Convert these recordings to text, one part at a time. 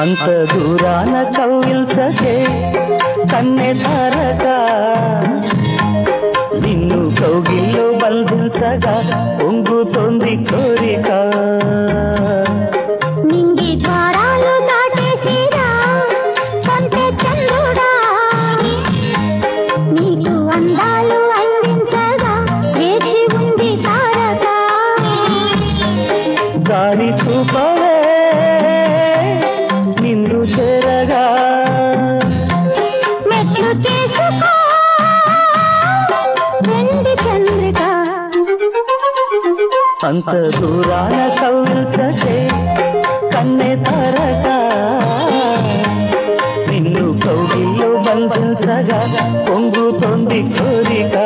అంత దూరాన కవ్విల్చకే కన్నె తారక నిన్ను కౌగిల్లో బంధించగా పొంగుతోంది కోరిక నింగి ద్వారాలు దాటేసిరా పంటే చంద్రుడా నీకు అందాలు అందించగా వేచి ఉంది తారక దారి చూపవే నిన్ను చేరగా మెట్లు చేసుకో వెండి చంద్రిక అంత దూరాన కవ్విల్చకే కన్నె తారక నిన్ను కౌగిల్లో బంధించగా పొంగుతోంది కోరిక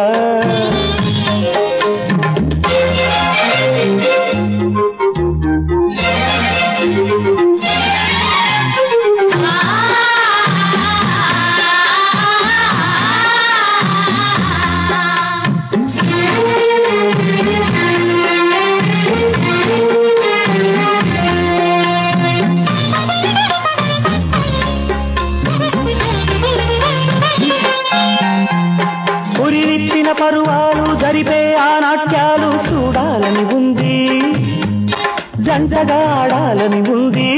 ఉరివిచ్చిన పరువాలు జరిపే ఆ నాట్యాలు చూడాలని ఉంది జంటగా ఆడాలని ఉంది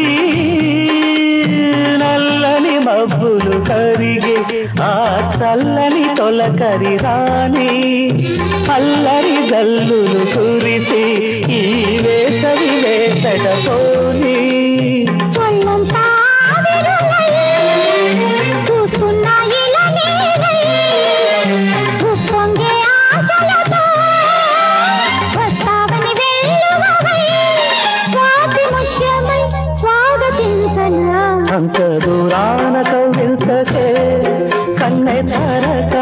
నల్లని మబ్బులు కరిగే ఆ చల్లని తొలకరి రాని అల్లరి జల్లులు కురిసి ఈ వేసవి వేసట పోనీ ఒళ్ళంతా ఆవిరులై, చూస్తున్నా ఇలా నేనై, ఉప్పొంగే ఆశలతో, వస్తావని వెల్లువవై, స్వాతి ముత్యమై స్వాగతించనా అంత దూరాన కవ్విల్చకే కన్నె తారక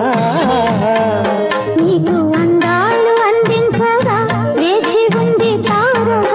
నీకు అందాలు అందించగా వేచి ఉంది తారక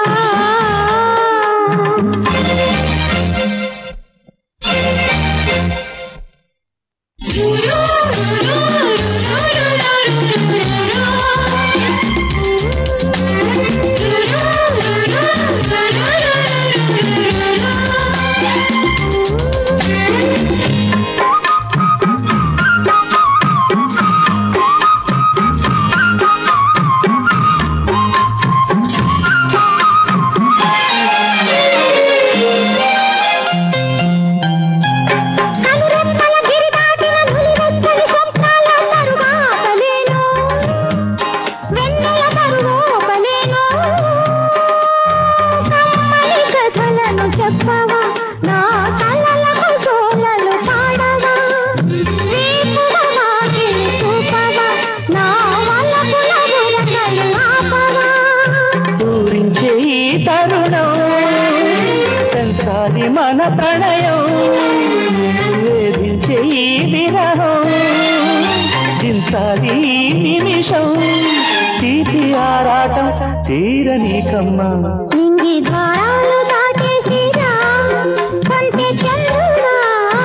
కనురెప్పల గిరి దాటిన నులివెచ్చని స్వప్నాల తరుగాపలేను. వెన్నెల తరువోపలేను. కమ్మని కథలను చెప్పవా నా కలలకు సోలలు పాడవా వీపుల వాకిలి చూపవా నా వలపుల ఉరకలు ఆపవా పూరించే ఈ తరుణం పెంచాలి మన ప్రణయం వేధించే ఈ విరహం దించాలి ఈ నిమిషం తీపి ఆరాటం తీరని కమ్మ నింగి ద్వారాలు దాటేసిరా కంటే చంద్రుడా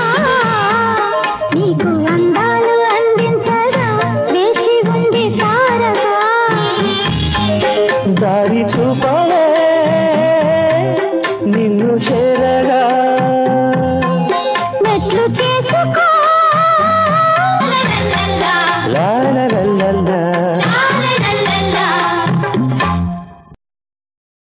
నీకు అందాలు అందించగా వేచి ఉంది తారక దారి చూపా